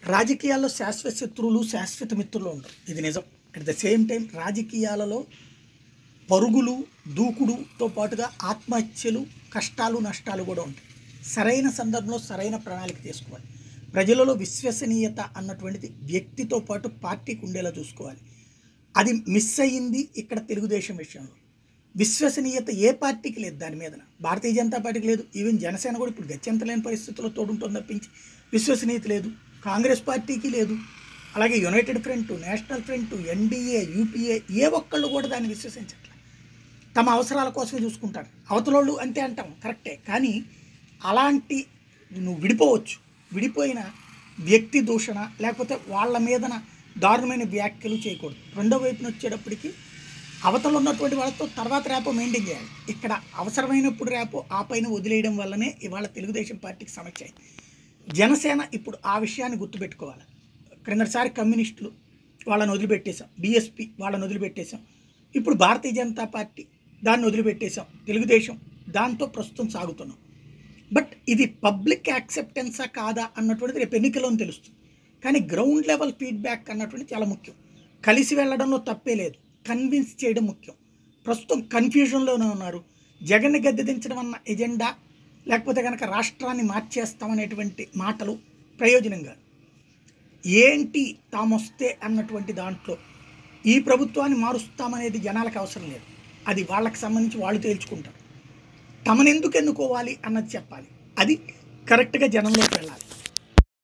రాజకీయాల్లో శాశ్వత శత్రువులు శాశ్వత మిత్రులు ఉండరు ఇది నిజం అట్ ద సేమ్ టైం రాజకీయాలలో పరుగులు దూకుడుతో పాటుగా ఆత్మహత్యలు కష్టాలు నష్టాలు కూడా ఉంటాయి సరైన సందర్భంలో సరైన ప్రణాళిక తీసుకోవాలి ప్రజలలో విశ్వసనీయత అన్నటువంటిది వ్యక్తితో పాటు పార్టీకి ఉండేలా చూసుకోవాలి అది మిస్ అయ్యింది ఇక్కడ తెలుగుదేశం విషయంలో విశ్వసనీయత ఏ పార్టీకి లేదు దాని మీద భారతీయ జనతా పార్టీకి లేదు ఈవెన్ జనసేన కూడా ఇప్పుడు గత్యంత లేని పరిస్థితుల్లో తోడుంటుంది తప్పించి విశ్వసనీయత లేదు కాంగ్రెస్ పార్టీకి లేదు అలాగే United Front National Front NDA UPA ఏ ఒక్కళ్ళు కూడా దాన్ని విశ్వసించట్లేదు తమ అవసరాల కోసమే చూసుకుంటారు అవతలోళ్ళు అంతే అంటాం కరెక్టే కానీ అలాంటి నువ్వు విడిపోవచ్చు విడిపోయిన వ్యక్తి దూషణ లేకపోతే వాళ్ళ మీదన దారుణమైన వ్యాఖ్యలు చేయకూడదు రెండో వైపున వచ్చేటప్పటికి అవతల ఉన్నటువంటి వాళ్ళతో తర్వాత రేపో మెయింటైన్ చేయాలి ఇక్కడ అవసరమైనప్పుడు రేపో ఆ పైన వదిలేయడం వల్లనే ఇవాళ తెలుగుదేశం పార్టీకి సమస్య అయింది జనసేన ఇప్పుడు ఆ విషయాన్ని గుర్తుపెట్టుకోవాలి క్రిందటిసారి కమ్యూనిస్టులు వాళ్ళని వదిలిపెట్టేశాం బీఎస్పీ వాళ్ళని వదిలిపెట్టేశాం ఇప్పుడు భారతీయ జనతా పార్టీ దాన్ని వదిలిపెట్టేశాం తెలుగుదేశం దాంతో ప్రస్తుతం సాగుతున్నాం బట్ ఇది పబ్లిక్ యాక్సెప్టెన్సా కాదా అన్నటువంటిది రేపు ఎన్నికల్లో తెలుస్తుంది కానీ గ్రౌండ్ లెవెల్ ఫీడ్బ్యాక్ అన్నటువంటిది చాలా ముఖ్యం కలిసి వెళ్ళడంలో తప్పే లేదు కన్విన్స్ చేయడం ముఖ్యం ప్రస్తుతం కన్ఫ్యూజన్లోనే ఉన్నారు జగన్ని గద్దె దించడం అన్న ఎజెండా లేకపోతే కనుక రాష్ట్రాన్ని మార్చేస్తామనేటువంటి మాటలు ప్రయోజనం కాదు ఏంటి తామొస్తే అన్నటువంటి దాంట్లో ఈ ప్రభుత్వాన్ని మారుస్తామనేది జనాలకు అవసరం లేదు అది వాళ్ళకి సంబంధించి వాళ్ళు తేల్చుకుంటారు తమనెందుకు ఎన్నుకోవాలి అన్నది చెప్పాలి అది కరెక్ట్గా జనంలోకి వెళ్ళాలి